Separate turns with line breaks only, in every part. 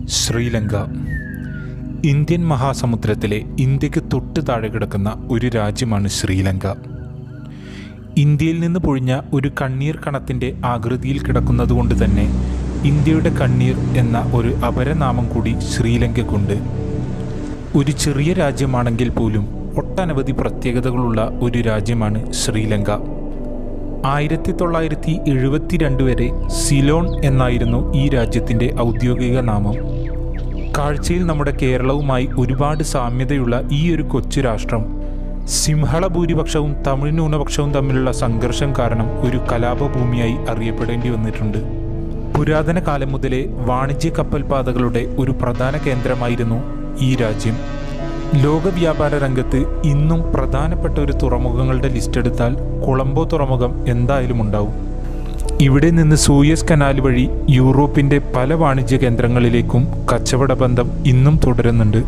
Sri Lanka Indian മഹാസമുദ്രത്തിലെ ഇന്ത്യക്ക് തൊട്ട് താഴെ കിടക്കുന്ന ഒരു രാജ്യമാണ് ശ്രീലങ്ക ഇന്ത്യയിൽ നിന്ന് പൊഴിഞ്ഞ ഒരു കണ്ണീർ കണത്തിൻ്റെ ആകൃതിയിൽ കിടക്കുന്നതുകൊണ്ട് തന്നെ ഇന്ത്യയുടെ കണ്ണീർ എന്ന ഒരു അപരനാമം കൂടി ശ്രീലങ്കയ്ക്കുണ്ട് ഒരു ചെറിയ രാജ്യമാണെങ്കിൽ പോലും ഒട്ടനവധി പ്രത്യേകതകളുള്ള ഒരു രാജ്യമാണ് ശ്രീലങ്ക ആയിരത്തി തൊള്ളായിരത്തി എഴുപത്തിരണ്ട് വരെ സിലോൺ എന്നായിരുന്നു ഈ രാജ്യത്തിൻ്റെ ഔദ്യോഗിക നാമം കാഴ്ചയിൽ നമ്മുടെ കേരളവുമായി ഒരുപാട് സാമ്യതയുള്ള ഈ ഒരു കൊച്ചു രാഷ്ട്രം സിംഹള ഭൂരിപക്ഷവും തമിഴ് ന്യൂനപക്ഷവും തമ്മിലുള്ള സംഘർഷം കാരണം ഒരു കലാപഭൂമിയായി അറിയപ്പെടേണ്ടി വന്നിട്ടുണ്ട് പുരാതന കാലം മുതലേ വാണിജ്യ കപ്പൽ പാതകളുടെ ഒരു പ്രധാന കേന്ദ്രമായിരുന്നു ഈ രാജ്യം ലോക വ്യാപാര രംഗത്ത് ഇന്നും പ്രധാനപ്പെട്ട ഒരു തുറമുഖങ്ങളുടെ ലിസ്റ്റ് എടുത്താൽ കൊളംബോ തുറമുഖം എന്തായാലും ഉണ്ടാവും ഇവിടെ നിന്ന് സൂയസ് കനാൽ വഴി യൂറോപ്പിൻ്റെ പല വാണിജ്യ കേന്ദ്രങ്ങളിലേക്കും കച്ചവട ബന്ധം ഇന്നും തുടരുന്നുണ്ട്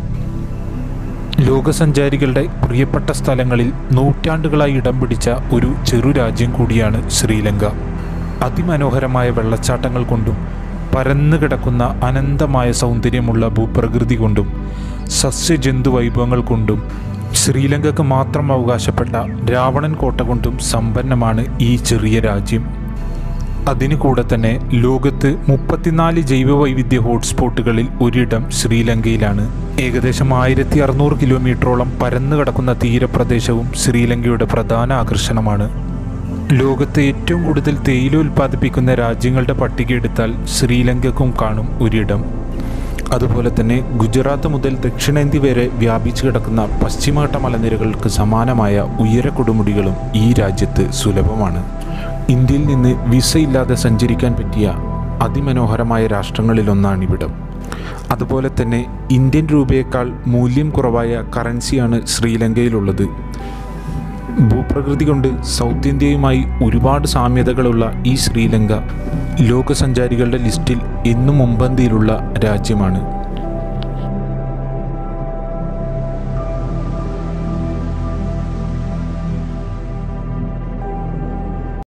ലോകസഞ്ചാരികളുടെ പ്രിയപ്പെട്ട സ്ഥലങ്ങളിൽ നൂറ്റാണ്ടുകളായി ഇടം പിടിച്ച ഒരു ചെറു രാജ്യം കൂടിയാണ് ശ്രീലങ്ക അതിമനോഹരമായ വെള്ളച്ചാട്ടങ്ങൾ കൊണ്ടും പരന്നു കിടക്കുന്ന അനന്തമായ സൗന്ദര്യമുള്ള ഭൂപ്രകൃതി കൊണ്ടും സസ്യജന്തു വൈഭവങ്ങൾ കൊണ്ടും ശ്രീലങ്കക്ക് മാത്രം അവകാശപ്പെട്ട രാവണൻ കോട്ട കൊണ്ടും സമ്പന്നമാണ് ഈ ചെറിയ രാജ്യം അതിനു കൂടെ തന്നെ ലോകത്ത് മുപ്പത്തിനാല് ജൈവവൈവിധ്യ ഹോട്ട്സ്പോട്ടുകളിൽ ഒരിടം ശ്രീലങ്കയിലാണ് ഏകദേശം ആയിരത്തി അറുന്നൂറ് കിലോമീറ്ററോളം പരന്നു കിടക്കുന്ന തീരപ്രദേശവും ശ്രീലങ്കയുടെ പ്രധാന ആകർഷണമാണ് ലോകത്ത് ഏറ്റവും കൂടുതൽ തേയില ഉൽപ്പാദിപ്പിക്കുന്ന രാജ്യങ്ങളുടെ പട്ടിക എടുത്താൽ ശ്രീലങ്കക്കും കാണും ഒരിടം അതുപോലെ തന്നെ ഗുജറാത്ത് മുതൽ ദക്ഷിണേന്ത്യ വരെ വ്യാപിച്ചു കിടക്കുന്ന പശ്ചിമഘട്ട മലനിരകൾക്ക് സമാനമായ ഉയര കൊടുമുടികളും ഈ രാജ്യത്ത് സുലഭമാണ് ഇന്ത്യയിൽ നിന്ന് വിസ ഇല്ലാതെ സഞ്ചരിക്കാൻ പറ്റിയ അതിമനോഹരമായ രാഷ്ട്രങ്ങളിലൊന്നാണിവിടം അതുപോലെ തന്നെ ഇന്ത്യൻ രൂപയേക്കാൾ മൂല്യം കുറവായ കറൻസിയാണ് ശ്രീലങ്കയിലുള്ളത് ഭൂപ്രകൃതി കൊണ്ട് സൗത്ത് ഇന്ത്യയുമായി ഒരുപാട് സാമ്യതകളുള്ള ഈ ശ്രീലങ്ക ലോകസഞ്ചാരികളുടെ ലിസ്റ്റിൽ എന്നും മുമ്പന്തിയിലുള്ള രാജ്യമാണ്